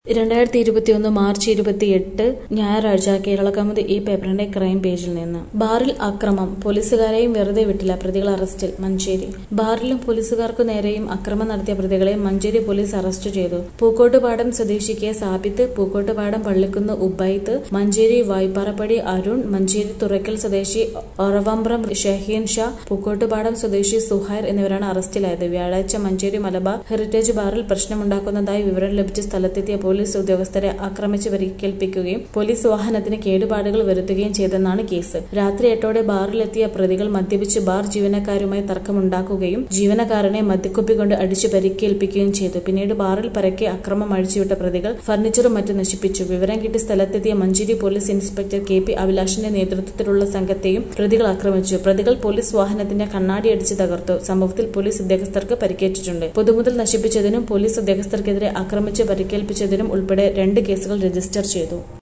രണ്ടായിരത്തി ഇരുപത്തിയൊന്ന് മാർച്ച് ഇരുപത്തിയെട്ട് ഞായറാഴ്ച കേരളകൗമുദി ഈ പേപ്പറിന്റെ ക്രൈം പേജിൽ നിന്ന് ബാറിൽ അക്രമം പോലീസുകാരെയും വെറുതെ വിട്ടില്ല പ്രതികൾ അറസ്റ്റിൽ മഞ്ചേരി ബാറിലും പോലീസുകാർക്കു നേരെയും അക്രമം നടത്തിയ പ്രതികളെ മഞ്ചേരി പോലീസ് അറസ്റ്റ് ചെയ്തു പൂക്കോട്ടുപാടം സ്വദേശി കെ സാബിത്ത് പൂക്കോട്ടുപാടം പള്ളിക്കുന്ന് ഉബൈത്ത് മഞ്ചേരി വായ്പാറപ്പടി അരുൺ മഞ്ചേരി തുറക്കൽ സ്വദേശി ഒറവമ്പ്രം ഷഹീൻ ഷാ പൂക്കോട്ടുപാടം സ്വദേശി സുഹൈർ എന്നിവരാണ് അറസ്റ്റിലായത് വ്യാഴാഴ്ച മഞ്ചേരി മലബാർ ഹെറിറ്റേജ് ബാറിൽ പ്രശ്നമുണ്ടാക്കുന്നതായി വിവരം ലഭിച്ച സ്ഥലത്തെത്തിയ പോലീസ് ഉദ്യോഗസ്ഥരെ ആക്രമിച്ച് പരിക്കേൽപ്പിക്കുകയും പോലീസ് വാഹനത്തിന് കേടുപാടുകൾ വരുത്തുകയും ചെയ്തെന്നാണ് കേസ് രാത്രി എട്ടോടെ ബാറിലെത്തിയ പ്രതികൾ മദ്യപിച്ച് ബാർ ജീവനക്കാരുമായി തർക്കമുണ്ടാക്കുകയും ജീവനക്കാരനെ മദ്യക്കുപ്പി കൊണ്ട് അടിച്ചു പരിക്കേൽപ്പിക്കുകയും ചെയ്തു പിന്നീട് ബാറിൽ പരക്കെ അക്രമം അഴിച്ചുവിട്ട പ്രതികൾ ഫർണിച്ചറും മറ്റും നശിപ്പിച്ചു വിവരം കിട്ടി സ്ഥലത്തെത്തിയ Manjeri police inspector K P അഭിലാഷിന്റെ നേതൃത്വത്തിലുള്ള സംഘത്തെയും പ്രതികൾ ആക്രമിച്ചു പ്രതികൾ പോലീസ് വാഹനത്തിന്റെ കണ്ണാടി അടിച്ച് തകർത്തു സംഭവത്തിൽ പോലീസ് ഉദ്യോഗസ്ഥർക്ക് പരിക്കേറ്റിട്ടുണ്ട് പൊതുമുതൽ നശിപ്പിച്ചതിനും പോലീസ് ഉദ്യോഗസ്ഥർക്കെതിരെ ആക്രമിച്ച് പരിക്കേൽപ്പിച്ചതിനും ഉൾപ്പെടെ രണ്ട് കേസുകൾ രജിസ്റ്റർ ചെയ്തു